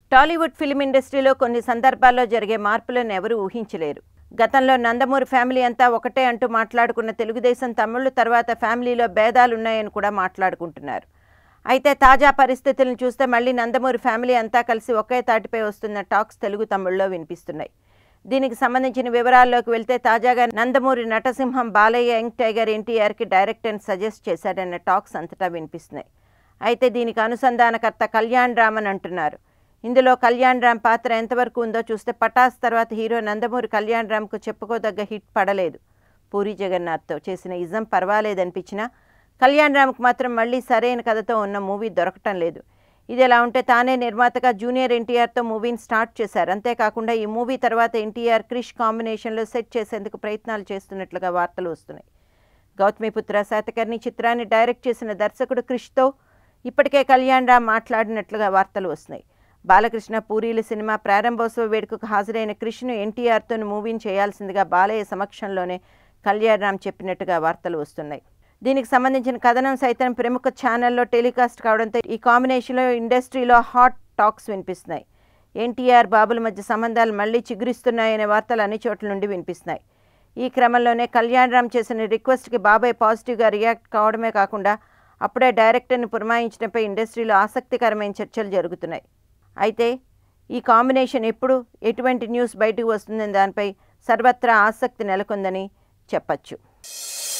Tollywood film ఇండస్ట్రీలో కొన్ని సందర్భాల్లో జరిగే మార్పులను ఎవరూ ఊహించలేరు గతంలో నందమూరి ఫ్యామిలీ అంతా ఒకటే అంటూ మాట్లాడుకున్న తెలుగుదేశం తమ్ముళ్ళు తర్వాత ఫ్యామిలీలో భేదాలున్నాయని కూడా మాట్లాడుకుంటున్నారు అయితే తాజా పరిస్థితులను చూస్తే మళ్ళీ నందమూరి ఫ్యామిలీ అంతా కలిసి ఒకే తాటిపై వస్తున్న టాక్స్ తెలుగు తమ్ముళ్ళలో వినిపిస్తున్నాయి దీనికి సంబంధించిన వివరాల్లోకి వెళ్తే తాజాగా నందమూరి నటసింహం బాలయ్య యంగ్ టైగర్ ఎన్టీఆర్కి డైరెక్టర్ని సజెస్ట్ చేశాడన్న టాక్స్ అంతటా వినిపిస్తున్నాయి అయితే దీనికి అనుసంధానకర్త కళ్యాణ్ రామన్ అంటున్నారు ఇందులో కళ్యాణ్ రామ్ పాత్ర ఎంతవరకు ఉందో చూస్తే పటాస్ తర్వాత హీరో నందమూరి కళ్యాణ్ రామ్కు చెప్పుకోదగ్గ హిట్ పడలేదు పూరి జగన్నాథ్తో చేసిన ఇజం పర్వాలేదనిపించినా కళ్యాణ్ రామ్కి మాత్రం మళ్ళీ సరైన కథతో ఉన్న మూవీ దొరకటం లేదు ఇది ఎలా ఉంటే తానే నిర్మాతగా జూనియర్ ఎన్టీఆర్తో మూవీని స్టార్ట్ చేశారు అంతేకాకుండా ఈ మూవీ తర్వాత ఎన్టీఆర్ క్రిష్ కాంబినేషన్లో సెట్ చేసేందుకు ప్రయత్నాలు చేస్తున్నట్లుగా వార్తలు వస్తున్నాయి గౌతమిపుత్ర శాతకర్ణి చిత్రాన్ని డైరెక్ట్ చేసిన దర్శకుడు క్రిష్తో ఇప్పటికే కళ్యాణ్ రామ్ మాట్లాడినట్లుగా వార్తలు వస్తున్నాయి బాలకృష్ణ పూరీల సినిమా ప్రారంభోత్సవ వేడుకకు హాజరైన క్రిష్ను ఎన్టీఆర్తో మూవీని చేయాల్సిందిగా బాలయ్య సమక్షంలోనే కళ్యాణ్ రామ్ చెప్పినట్టుగా వార్తలు వస్తున్నాయి దీనికి సంబంధించిన కథనం సైతం ప్రముఖ ఛానల్లో టెలికాస్ట్ కావడంతో ఈ కాంబినేషన్లో ఇండస్ట్రీలో హాట్ టాక్స్ వినిపిస్తున్నాయి ఎన్టీఆర్ బాబుల మధ్య సంబంధాలు మళ్లీ చిగురిస్తున్నాయనే వార్తలు అన్ని చోట్ల నుండి వినిపిస్తున్నాయి ఈ క్రమంలోనే కళ్యాణ్ రామ్ చేసిన రిక్వెస్ట్కి బాబాయ్ పాజిటివ్గా రియాక్ట్ కావడమే కాకుండా అప్పుడే డైరెక్టర్ని పురమాయించడంపై ఇండస్ట్రీలో ఆసక్తికరమైన చర్చలు జరుగుతున్నాయి అయితే ఈ కాంబినేషన్ ఎప్పుడు ఎటువంటి న్యూస్ బయటకు వస్తుందని దానిపై సర్వత్రా ఆసక్తి నెలకొందని చెప్పచ్చు